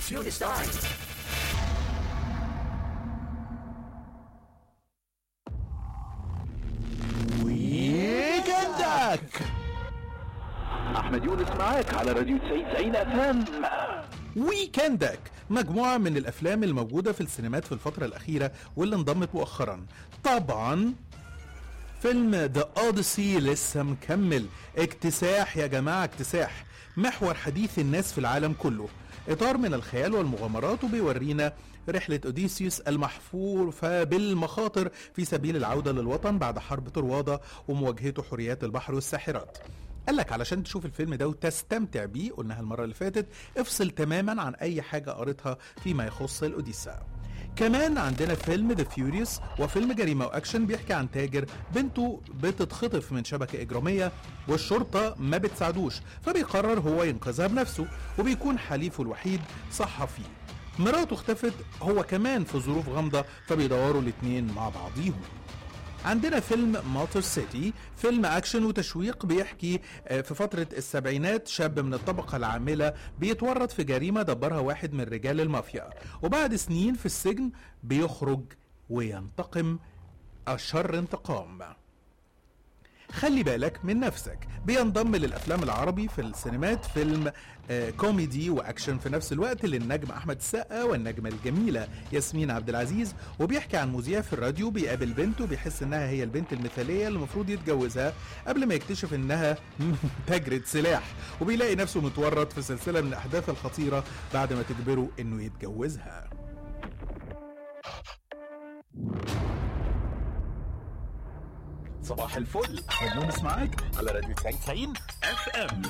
Unistyle. ويكندك احمد يونس معاك على راديو 90 90 اف ام ويكندك مجموعة من الأفلام الموجودة في السينمات في الفترة الأخيرة واللي انضمت مؤخرا طبعا فيلم ذا اوديسي لسه مكمل اكتساح يا جماعة اكتساح محور حديث الناس في العالم كله إطار من الخيال والمغامرات وبيورينا رحلة أوديسيوس المحفوفة بالمخاطر في سبيل العودة للوطن بعد حرب طروادة ومواجهته حريات البحر والساحرات قال لك علشان تشوف الفيلم ده وتستمتع بيه قلناها المرة اللي فاتت افصل تماما عن أي حاجة قريتها فيما يخص الأوديسا كمان عندنا فيلم ذا فيوريوس وفيلم جريمة وأكشن بيحكي عن تاجر بنته بتتخطف من شبكة إجرامية والشرطة ما بتساعدوش فبيقرر هو ينقذها بنفسه وبيكون حليفه الوحيد صحفي مراته اختفت هو كمان في ظروف غامضة فبيدوروا الاتنين مع بعضيهم عندنا فيلم موتور سيتي فيلم اكشن وتشويق بيحكي آه، في فترة السبعينات شاب من الطبقة العاملة بيتورط في جريمة دبرها واحد من رجال المافيا وبعد سنين في السجن بيخرج وينتقم أشر انتقام خلي بالك من نفسك بينضم للافلام العربي في السينمات فيلم آه كوميدي واكشن في نفس الوقت للنجم احمد السقا والنجمه الجميله ياسمين عبد العزيز وبيحكي عن مذيع في الراديو بيقابل بنت وبيحس انها هي البنت المثاليه اللي المفروض يتجوزها قبل ما يكتشف انها تاجرة سلاح وبيلاقي نفسه متورط في سلسله من الاحداث الخطيره بعد ما تجبره انه يتجوزها صباح الفل احمد يونس معاك على راديو 90 90 اف ام